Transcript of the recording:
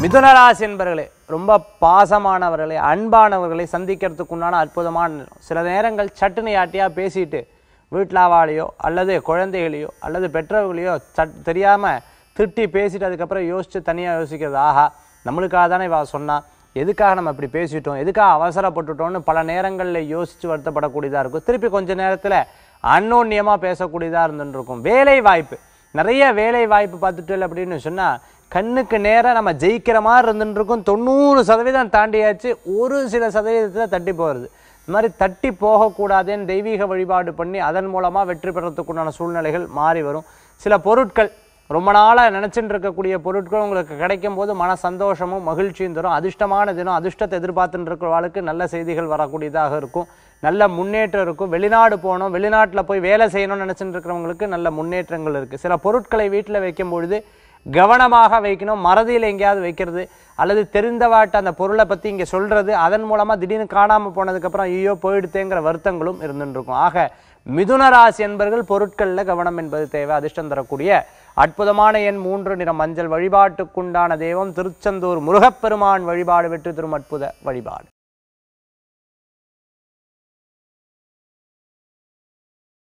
மிதுனராசி என்பவர்களே ரொம்ப பாசமானவர்களை அன்பானவர்களை சந்திக்கிறதுக்குண்டான அற்புதமான நேரம் சில நேரங்கள் சட்டுனு யாட்டியா பேசிட்டு வீட்டிலாவாளையோ அல்லது குழந்தைகளையோ அல்லது பெற்றவர்களையோ சட் தெரியாமல் திட்டி பேசிட்டு அதுக்கப்புறம் யோசித்து தனியாக யோசிக்கிறது ஆஹா நம்மளுக்காக தானே இவ சொன்னா எதுக்காக நம்ம இப்படி பேசிட்டோம் எதுக்காக அவசரப்பட்டுட்டோம்னு பல நேரங்களில் யோசித்து வருத்தப்படக்கூடியதாக இருக்கும் திருப்பி கொஞ்ச நேரத்தில் அன்னோன்யமாக பேசக்கூடியதாக இருந்துட்டு இருக்கும் வேலை வாய்ப்பு நிறைய வேலை வாய்ப்பு பார்த்துட்டு அப்படின்னு சொன்னால் கண்ணுக்கு நேராக நம்ம ஜெயிக்கிற மாதிரி இருந்துட்டு இருக்கும் தொண்ணூறு சதவீதம் தாண்டியாச்சு ஒரு சில சதவீதத்தில் தட்டி போகிறது இந்த மாதிரி தட்டி போகக்கூடாதுன்னு தெய்வீக வழிபாடு பண்ணி அதன் மூலமாக வெற்றி பெறத்துக்குண்டான சூழ்நிலைகள் மாறி வரும் சில பொருட்கள் ரொம்ப நாளாக நினச்சிட்டு இருக்கக்கூடிய பொருட்கள் உங்களுக்கு கிடைக்கும் போது மன சந்தோஷமும் மகிழ்ச்சியும் தரும் அதிர்ஷ்டமான தினம் அதிர்ஷ்டத்தை எதிர்பார்த்துட்டு இருக்கிறவங்களுக்கு நல்ல செய்திகள் வரக்கூடியதாக இருக்கும் நல்ல முன்னேற்றம் இருக்கும் வெளிநாடு போகணும் வெளிநாட்டில் போய் வேலை செய்யணும்னு நினச்சிட்டு இருக்கிறவங்களுக்கு நல்ல முன்னேற்றங்கள் இருக்குது சில பொருட்களை வீட்டில் வைக்கும் பொழுது கவனமாக வைக்கணும் மறதியில் எங்கேயாவது வைக்கிறது அல்லது தெரிந்தவாட்ட அந்த பொருளை பற்றி இங்கே சொல்கிறது அதன் மூலமாக திடீர்னு காணாமல் போனதுக்கப்புறம் ஐயோ போயிடுத்தேங்கிற வருத்தங்களும் இருந்துட்டு இருக்கும் ஆக மிதுன ராசி என்பர்கள் பொருட்களில் கவனம் என்பது தேவை அதிர்ஷ்டம் தரக்கூடிய அற்புதமான எண் மூன்று நிற மஞ்சள் வழிபாட்டுக்குண்டான தெய்வம் திருச்செந்தூர் முருகப்பெருமான் வழிபாடு வெற்றி தரும் அற்புத வழிபாடு